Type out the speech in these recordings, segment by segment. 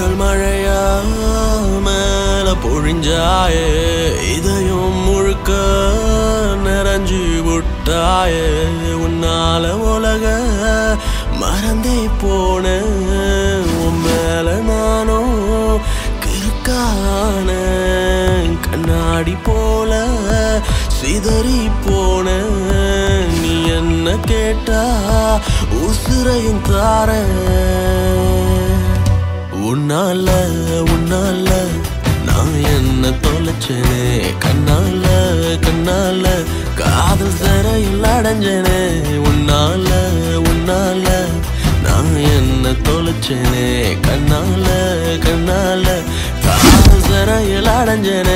சாரல் மழையா மேல பொழிஞ்சாயே இதயம் முழுக்க நிறைஞ்சு விட்டாயே உன்னால உலக மறந்தே போன உன் மேல நானும் கிறுக்கான கண்ணாடி போல சிதறி போன நீ என்ன கேட்டா உசுரையும் தாரேன் உன்னால உன்னால நான் என்ன தொலைச்சேனே கண்ணால கண்ணால காதல் சிறையில் அடைஞ்சேனே உன்னால உன்னால நான் என்ன தொலைச்சேனே கண்ணால கண்ணால காதல் சிறையில் அடைஞ்சேனே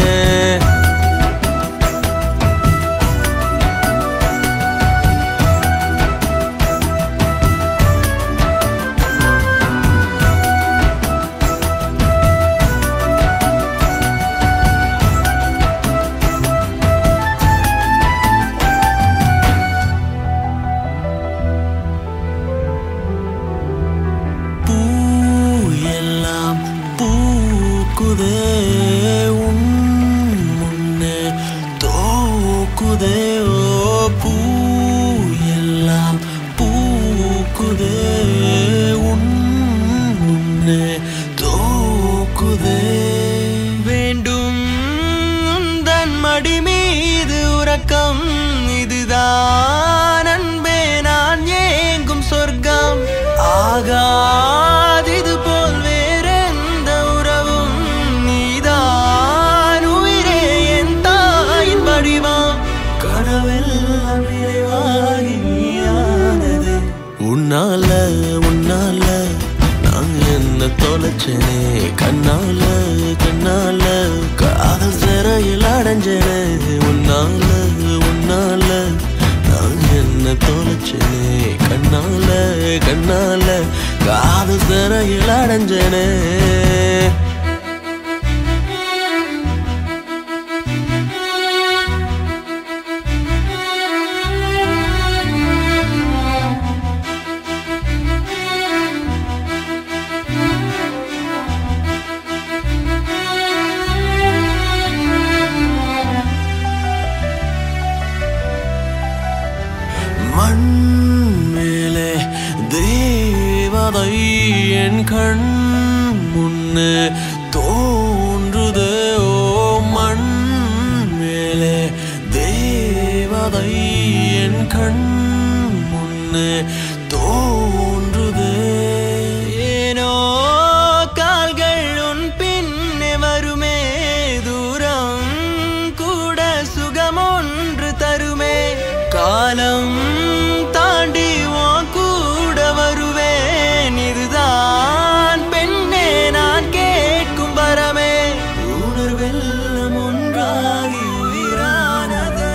பூ எல்லாம் பூக்குதே உன் முன்னே தோக்குதே ஓ பூ எல்லாம் பூக்குதே உன் முன்னே தோக்குதே வேண்டும் உந்தன் மடி மீது உறக்கம் இதுதான் அன்பே நான் ஏங்கும் சொர்க்கம் ஆகாதிது போல் வேறெந்த உறவும் நீதான் உயிரே என் தாயின் வடிவம் கனவெல்லாம் நிறைவாகி நீயானது உன்னால உன்னால நான் என்ன தொலைச்சேனே கண்ணால கண்ணால காதல் சிறையில் அடைஞ்சேனே உன்னால உன்னால நான் என்ன தொலைச்சேனே கண்ணால கண்ணால காதல் சிறையில் அடைஞ்சேனே மண் மேலே தேவதை என் கண் முன்னே தோன்றுதே ஓ மண் மேலே தேவதை என் கண் முன்னே தோன்றுதே ஏனோ கால்கள் உன் பின்னே வருமே தூரம் கூட சுகம் ஒன்று தருமே காலம் தாண்டி உன் கூட வருவேன் இதுதான் பெண்ணே நான் கேட்கும் வரமே உணர்வெல்லாம் ஒன்றாகி உயிரானதே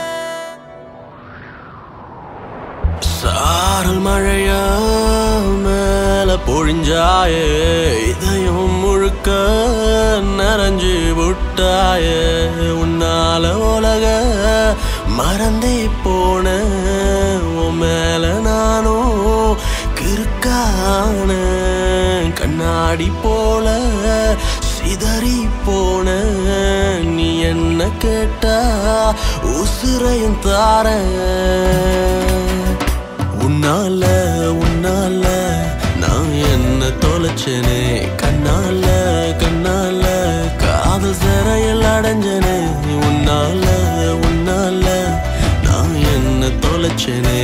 சாரல் மழையா மேல பொழிஞ்சாயே இதயம் முழுக்க நிறைஞ்சு விட்டாயே உன்னால உலக மறந்தே போன உன் மேல நானும் கிறுக்கான கண்ணாடி போல சிதறி போன நீ என்ன கேட்டா உசுரையும் தாரேன் உன்னால உன்னால நான் என்ன தொலைச்சேனே கண்ணால கண்ணால காதல் சிறையில் அடைஞ்சனே உன்னால உன்னால நான் என்ன தொலைச்சேனே